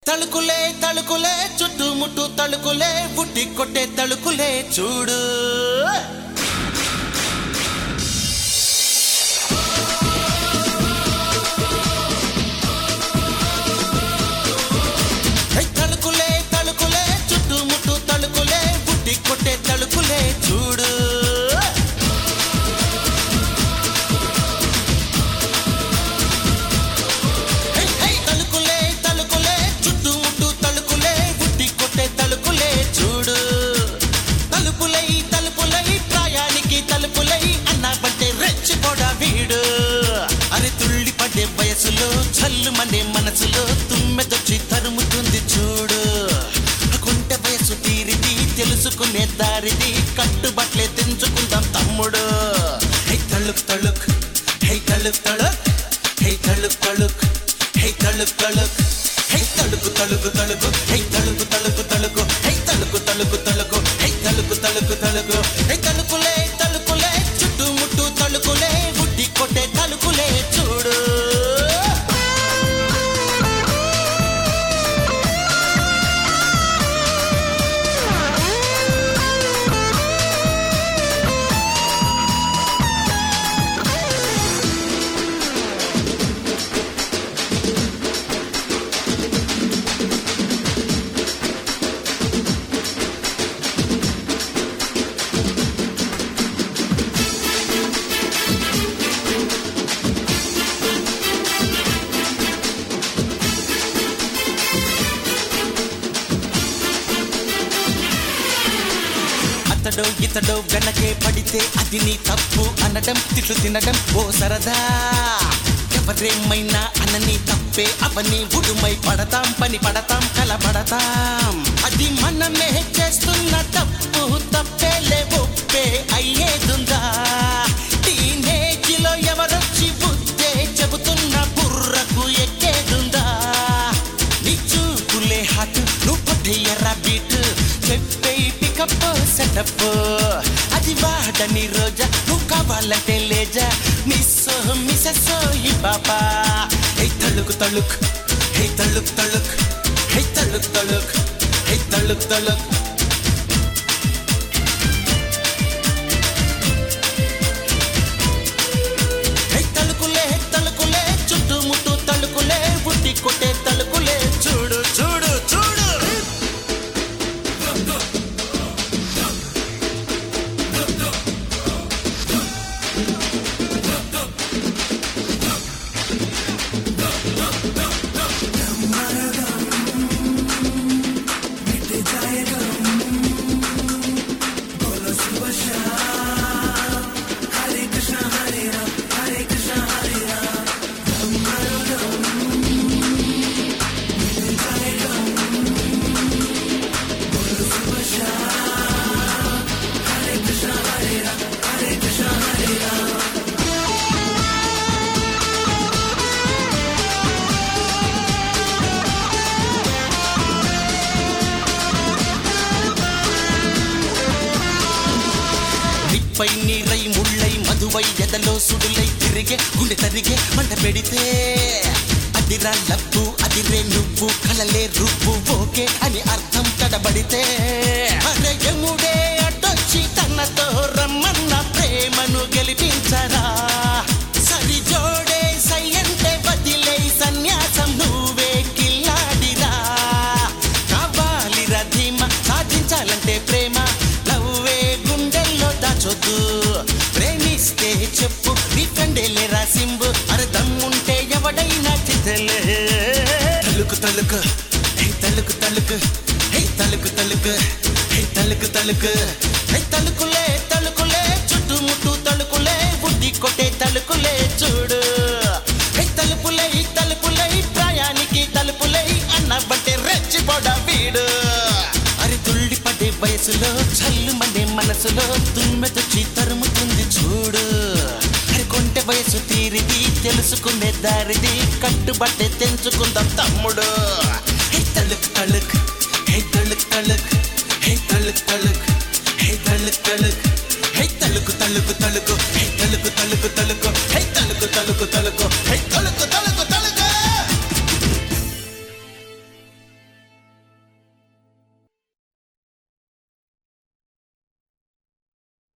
తలుకులే తలుకులే చుట్టుముట్టు తలుకులే బుట్టి కొట్టే తలుకులే చూడు హే, తలుకులే తలుకులే చుట్టుముట్టు తలుకులే బుట్టి కొట్టే తలుకులే చూడు హే, హే, తలుకులే తలుకులే చుట్టుముట్టు తలుకులే బుట్టి కొట్టే తలుకులే చూడు తలుపులై తలుపులై ప్రాయానికి తలుపులై అన్నాబంటే రెచ్చిపోడా వీడు అరే తుళ్ళి పడే వయసులో చల్లుమనే మనసులో తుమ్మెదొచ్చి తరుముతుంది చూడు కొంటె వయసు తీరిది తెలుసుకునే దారిది కట్టుబట్లే తెంచుకుందాం తమ్ముడు హై తళుక్ తళుక్ హై తళుక్ తళుక్ హై తళుక్ తళుక్ హై తళుక్ తళుక్ హై తళుకు తళుకు తళుకు హై తళుకు తళుకు తళుకు హై తళుకు తళుకు తళుకు హై తళుకు తళుకు తళుకు హై తలుకులే తలుకులే చుట్టుముట్టు తలుకులే బుడ్డి కొట్టే తలుకులే చూడు అతడో ఇతడో వెనకే పడితే అది నీ తప్పు అనడం తిట్లు తినడం ఓ సరదా ఎవరేమైనా అనని తప్పే అవని ఉడుమై పడతాం పని పడతాం కలబడతాం అది మనమే చేస్తున్న తప్పు తప్పేలే ఒప్పే అయ్యేదుందా టీనేజ్లో ఎవరొచ్చి బుద్ధే చెబుతున్న బుర్రకు ఎక్కేదుందా నీ చూపులే హాట్ నువ్వు కొట్టేయరా బీట్ చెప్పే పికప్ సెటప్ అది వాడని రోజా నువ్వు కావాలంటే లేజా మిస్ మిసెస్ ఈ బాబా హే తళుక్ తళుక్ హే తళుక్ తళుక్ హే తళుక్ తళుక్ హే తళుక్ తళుక్ హే తలుకులే తలుకులే చుట్టుముట్టు తలుకులే బుట్టి కొట్టే తలుకులే చూడు చూడు చూడు నిప్పై నీరై ముళ్ళై మధువై ఎదలో సుడులై తిరిగే గుండె తరిగే మంట పెడితే అదిరా లబ్బు అదిరే నువ్వు కలలే రువ్వు ఓకే అని అర్థం తడబడితే అరే యముడే అడ్డొచ్చి తనతో రమ్మన్న ప్రేమను గెలిపించరా సరి జోడే సయ్యంటే వదిలే సన్యాసం నువ్వే కిల్లాడిరా కావాలిరా ధీమ సాధించాలంటే ప్రేమ లవ్వే గుండెల్లో దాచొద్దు ప్రేమిస్తే చెప్పు నీ ఫ్రెండే లేరా సింబు అరే దమ్ముంటే ఎవడైనా చితలే తలుకు తలుకు హే తలుకు తలుకు హే తలుకు తలుకు హే తలుకు తలుకు హే తలుకులే తలుకులే చుట్టుముట్టు తలుకులే బుద్ధి కొట్టే తలుకులే చూడు హే తలుపులై తలుపులై ప్రాయానికి తలుపులై అన్నబట్టే రెచ్చిపోడ వీడు అరి తుళ్ళి పడే వయసులో చల్లు మండే మనసులో తుమ్మెదొచ్చి తరుముతుంది చూడు అరి కొంటె వయసు తీరిది తెలుసుకునే దారిది కట్టుబట్టే తెంచుకుందాం తమ్ముడు హే తళుక్ తళుక్ హే తళుక్ తళుక్